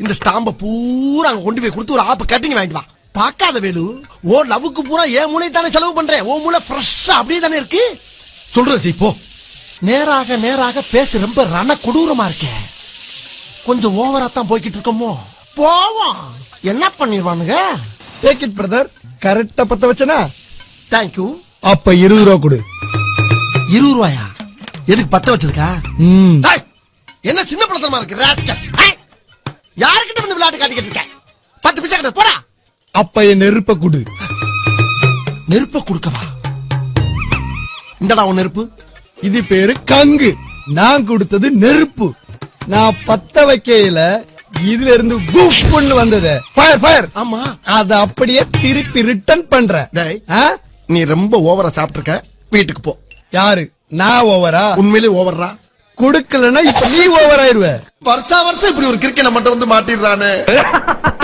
இந்த ஸ்டாம்ப பூரா அங்க கொண்டு போய் கொடுத்து ஒரு ஆப்பு கட்டிங் வாங்கிட்டு வா பார்க்காத வேலு ஓ லவ்வுக்கு பூரா ஏன் மூளை தானே செலவு பண்றேன் ஓ மூளை ஃப்ரெஷ்ஷா அப்படியே தானே இருக்கு சொல்றது செய், போ நேராக நேராக பேச ரொம்ப ரண கொடூரமா இருக்க கொஞ்சம் ஓவரா தான் போய்கிட்டு இருக்கோமோ போவோம் என்ன பண்ணிடுவானுங்க டேக் இட் பிரதர் கரெக்டா பத்த வச்சனா தேங்க்யூ அப்ப இருபது ரூபா கொடு இருபது ரூபாயா எதுக்கு பத்த வச்சிருக்கா ம் ஏய், என்ன சின்ன பழத்தனமா இருக்கு ராஸ்கல்ஸ் ஏய், யாருக்கிட்ட வந்து விளையாட்டு காட்டிக்கிட்டு இருக்க பத்து பைசா கிட்ட போடா அப்ப என் நெருப்ப கொடு நெருப்ப கொடுக்கவா இந்தடா உன் நெருப்பு இது பேரு கங்கு நான் கொடுத்தது நெருப்பு நான் பத்த வைக்கையில இதுல இருந்து குப்புன்னு வந்தது ஃபயர் ஃபயர் ஆமா அத அப்படியே திருப்பி ரிட்டர்ன் பண்றேன் டேய். ஆ? நீ ரொம்ப ஓவரா சாப்பிட்டுருக்க வீட்டுக்கு போ யாரு நான் ஓவரா உண்மையிலே ஓவர்ரா கொடுக்கலன்னா இப்ப நீ ஓவர் ஆயிருவ வருஷா வருஷம் இப்படி ஒரு கிரிக்கெட் மட்டும் வந்து மாட்டிடுறானே